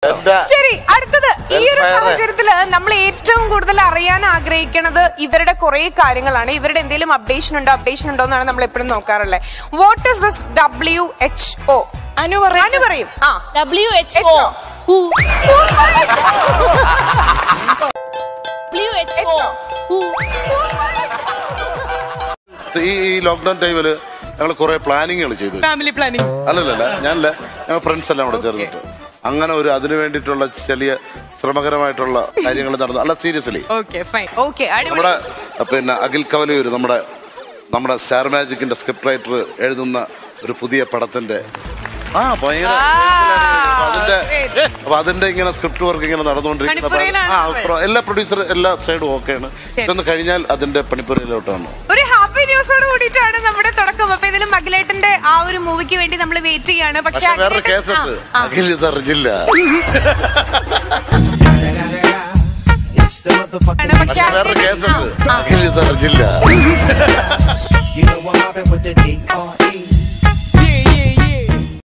എന്താ ശരി അടുത്തത് ഈ ഒരു Welfare. സാഹചര്യത്തില് നമ്മൾ ഏറ്റവും കൂടുതൽ അറിയാൻ ആഗ്രഹിക്കുന്നത് ഇവരുടെ കുറെ കാര്യങ്ങളാണ് ഇവരുടെ എന്തെങ്കിലും അപ്ഡേഷൻ ഉണ്ടോ അപ്ഡേഷൻ ഉണ്ടോ എന്നാണ് നമ്മൾ എപ്പോഴും നോക്കാറുള്ളത് what is this W H O Anu പറയും അനു പറയും ആ W H O who W H O who ഈ ഈ ലോക്ക്ഡൌൺ ടൈമില് ഞങ്ങൾ കുറെ പ്ലാനിങ്ങുകൾ ചെയ്തു ഫാമിലി പ്ലാനിങ് അല്ലല്ല ഞാനല്ല ഞങ്ങൾ ഫ്രണ്ട്സ് എല്ലാം കൂടെ ചേർന്നിട്ട് അങ്ങനെ ഒരു അതിനു വേണ്ടിയിട്ടുള്ള ചെറിയ ശ്രമകരമായിട്ടുള്ള കാര്യങ്ങൾ നടന്നു അല്ല സീരിയസ്ലി ഓക്കെ ഫൈൻ ഓക്കെ നമ്മുടെ പിന്നെ അഖിൽ കവലയൂര് നമ്മുടെ നമ്മുടെ സ്റ്റാർ മാജിക്കിന്റെ സ്ക്രിപ്റ്റ് റൈറ്റർ എഴുതുന്ന ഒരു പുതിയ പടത്തിന്റെ ആ ഭയങ്കര അപ്പൊ അതിന്റെ അപ്പൊ അതിന്റെ ഇങ്ങനെ സ്ക്രിപ്റ്റ് വർക്ക് ഇങ്ങനെ നടന്നുകൊണ്ടിരിക്കുന്ന പണിപ്പുരയിലാണ് ആ നമ്മൾ. പ്ര- എല്ലാ പ്രൊഡ്യൂസർ എല്ലാ സൈഡും ഓക്കെയാണ് ഇതൊന്ന് കഴിഞ്ഞാൽ അതിന്റെ പണിപ്പുരയിലോട്ടാണ് ഒരു ഹാപ്പി ന്യൂസോട് കൂടിയിട്ടാണ് നമ്മുടെ തുടക്കം അപ്പൊ ഇതിലും മകിലേട്ടന്റെ ആ ഒരു മൂവിക്ക് വേണ്ടി നമ്മൾ വെയിറ്റ് ചെയ്യാണ് പക്ഷെ പക്ഷെ വേറൊരു അഖിലേട്ടൻ- കേസുണ്ട് ആ, ആ. അഖിൽ ഇത് അറിഞ്ഞില്ല ആണ്. പക്ഷെ പക്ഷെ വേറൊരു കേസുണ്ട് ആ, ആ. അഖിൽ ഇത് അറിഞ്ഞില്ല You know I'm mobbing with the D.R.E.